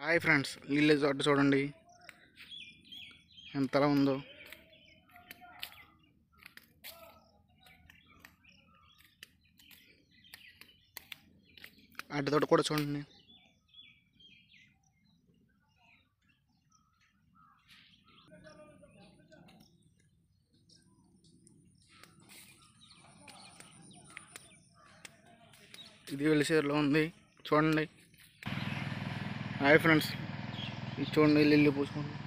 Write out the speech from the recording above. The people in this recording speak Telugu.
హాయ్ ఫ్రెండ్స్ లిల్లీ తోట చూడండి ఎంతలా ఉందో అడ్డ తోట కూడా చూడండి ఇది వెలిసేరులో ఉంది చూడండి హాయ్ ఫ్రెండ్స్ ఇది చూడండి లిల్లీ పూసుకోండి